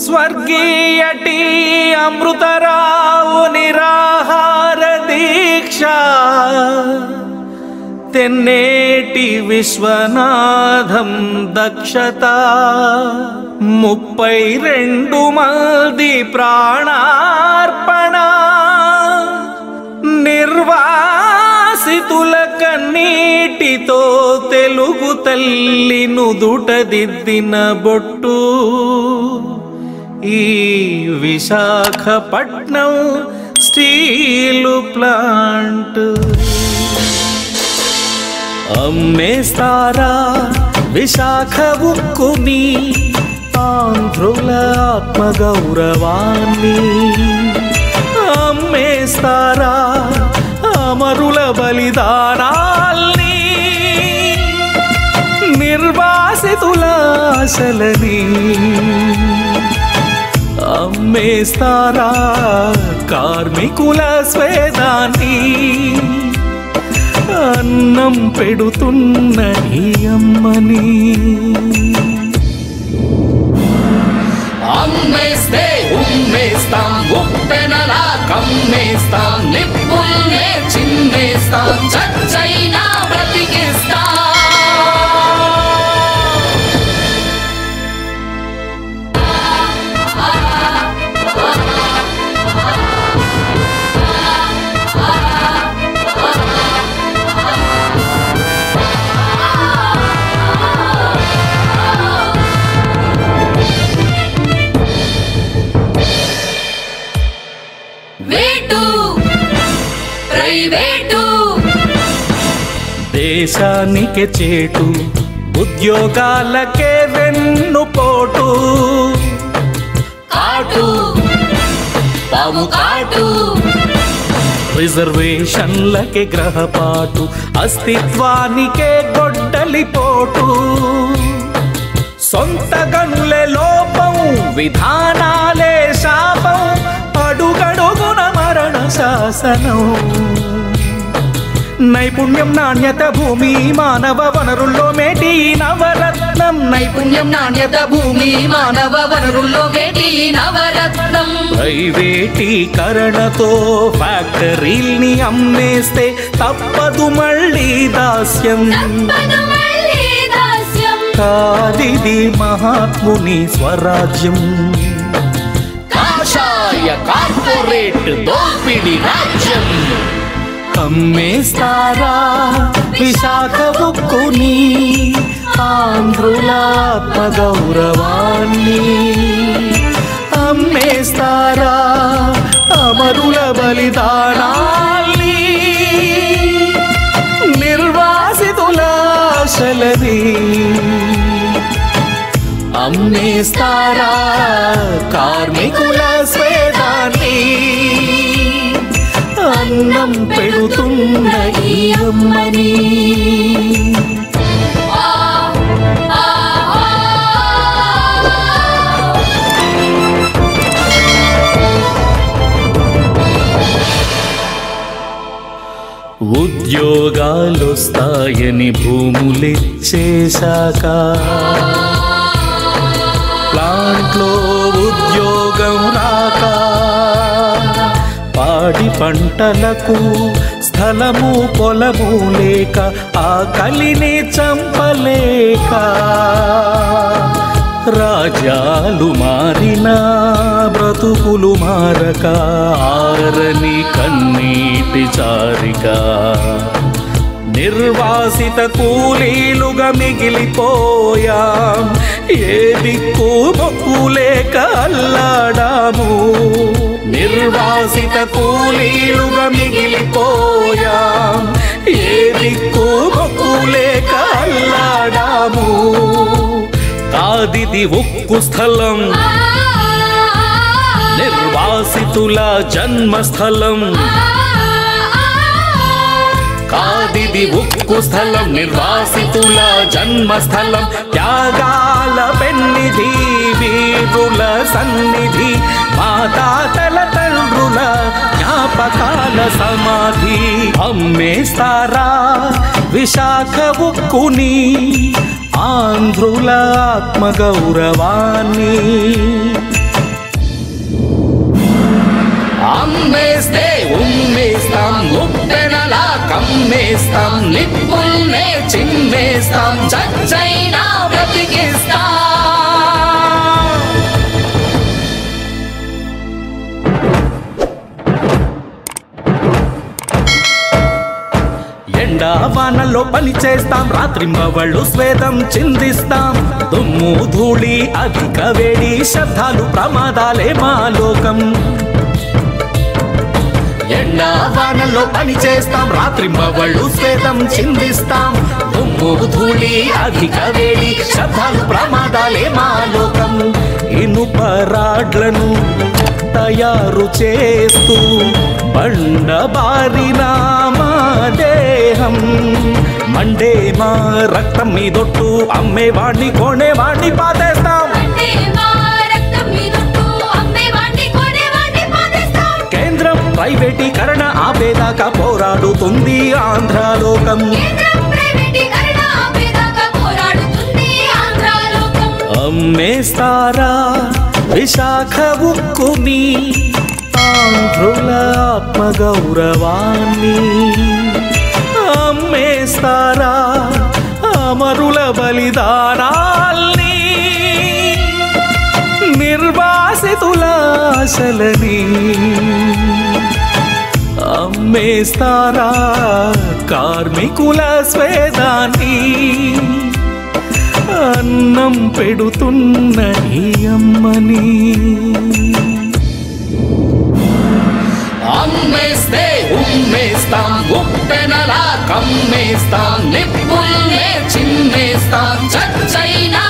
స్వర్గీయటి అమృతరావు నిరాహార దీక్ష తెన్నేటి విశ్వనాథం దక్షత ముప్పై రెండు మంది ప్రాణార్పణ నిర్వాసితుల కన్నీటితో తెలుగు తల్లి నుదుటదిద్దిన బొట్టు ఈ విశాఖపట్నం స్టీలు ప్లాంట్ అమ్మేస్తారా విశాఖ ఉక్కుని ఆంధ్రుల ఆత్మగౌరవాన్ని అమ్మేస్తారా అమరుల బలిదానాల్ని నిర్వాసితుల ఆశలని అమ్మేస్తారా కార్మికుల స్వేదాన్ని అన్నం పెడుతున్న ఈ అమ్మని అమ్మేస్తే ఉమ్మేస్తాం ఉప్పెనలా కమ్మేస్తాం నిప్పుల్నే చిందేస్తాం చచ్చైనా బ్రతికిస్తాం వేటు ప్రైవేటు దేశానికి చేటు ఉద్యోగాలకే వెన్నుపోటు కాటు పాము కాటు రిజర్వేషన్లకే గ్రహపాటు అస్తిత్వానికే గొడ్డలిపోటు సొంత గనులే లోపం విధానాలే శాపం అడుగడుగున మరణ శాసనం నైపుణ్యం నాణ్యత భూమి మానవ వనరుల్లో మేటి నవరత్నం నైపుణ్యం పుణ్యం నాణ్యత భూమి మానవ వనరుల్లో వేటి నవరత్నం ప్రైవేటీకరణతో ఫ్యాక్టరీల్ని అమ్మేస్తే తప్పదు మళ్ళీ దాస్యం తప్పదు మళ్ళీ దాస్యం కాదిది మహాత్ముని స్వరాజ్యం కాషాయ కార్పొరేట్ దోపిడి రాజ్యం అమ్మేస్తారా విశాఖ ఉక్కుని ఆంధ్రుల ఆత్మగౌరవాన్ని అమ్మేస్తారా అమరుల బలిదానాల్ని నిర్వాసితుల ఆశలని అమ్మేస్తారా కార్మికుల స్వేదాన్ని అన్నం పెడుతున్న ఈ అమ్మని ఉద్యోగాలొస్తాయని భూములిచ్చేశాక ప్లాంట్లో ఉద్యోగం రాక పాడి పంటలకు స్థలము పొలము లేక ఆకలిని చంపలేక రాజ్యాలు మారినా బ్రతుకులు మారక ఆరని కన్నీటి చారిక నిర్వాసిత కూలీలుగా మిగిలిపోయాం ఏ దిక్కు మొక్కు లేక అల్లాడాము నిర్వాసిత కూలీలుగా మిగిలిపోయాం ఏ దిక్కు మొక్కు లేక అల్లాడాము కాదిది ఉక్కు స్థలం నిర్వాసితుల జన్మస్థలం కాదిది ఉక్కు స్థలం నిర్వాసితుల జన్మస్థలం త్యాగాల పెన్నిధి వీరుల సన్నిధి మాతాతల తండ్రుల జ్ఞాపకాల సమాధి అమ్మేస్తారా విశాఖ ఉక్కుని ఆంధ్రుల ఆత్మగౌరవాన్ని అమ్మేస్తే ఉమ్మేస్తాం ఉప్పెనలా కమ్మేస్తాం నిప్పుల్నే చిమ్మేస్తాం చచ్చైనా బ్రతికిస్తాం ఎండా వానల్లో పని చేస్తాం రాత్రింబవళ్ళు స్వేదం చిందిస్తాం దుమ్ము ధూళి అధిక వేడి శబ్దాలు ప్రమాదాలే మా లోకం ఎండా వానల్లో పని చేస్తాం రాత్రింబవళ్ళు స్వేదం చిందిస్తాం దుమ్ము ధూళి అధిక వేడి శబ్దాలు ప్రమాదాలే మా లోకం ఇనుప రాడ్లను తయారు చేస్తూ బండ బారిన మా దేహం మండే మా రక్తం మీదొట్టు అమ్మేవాణ్ణి కొనేవాణ్ణి పాతేస్తాం అంటే మా రక్తం మీదొట్టు అమ్మేవాణ్ణి కొనేవాణ్ణి పాతేస్తాం. కేంద్రం ప్రైవేటీకరణ ఆపేదాకా పోరాడుతుంది ఆంధ్రలోకం కేంద్రం ప్రైవేటీకరణ ఆపేదాకా పోరాడుతుంది ఆంధ్రాలోకం. అమ్మేస్తారా విశాఖ ఉక్కుని ఆంధ్రుల ఆత్మగౌరవాన్ని అమ్మేస్తారా అమరుల బలిదానాల్ని నిర్వాసితుల ఆశలని అమ్మేస్తారా కార్మికుల స్వేదాన్ని అన్నం పెడుతున్న ఈ అమ్మని అమ్మేస్తే ఉమ్మేస్తాం ఉప్పెనలా కమ్మేస్తాం నిప్పుల్నే చిమ్మేస్తాం చచ్చైనా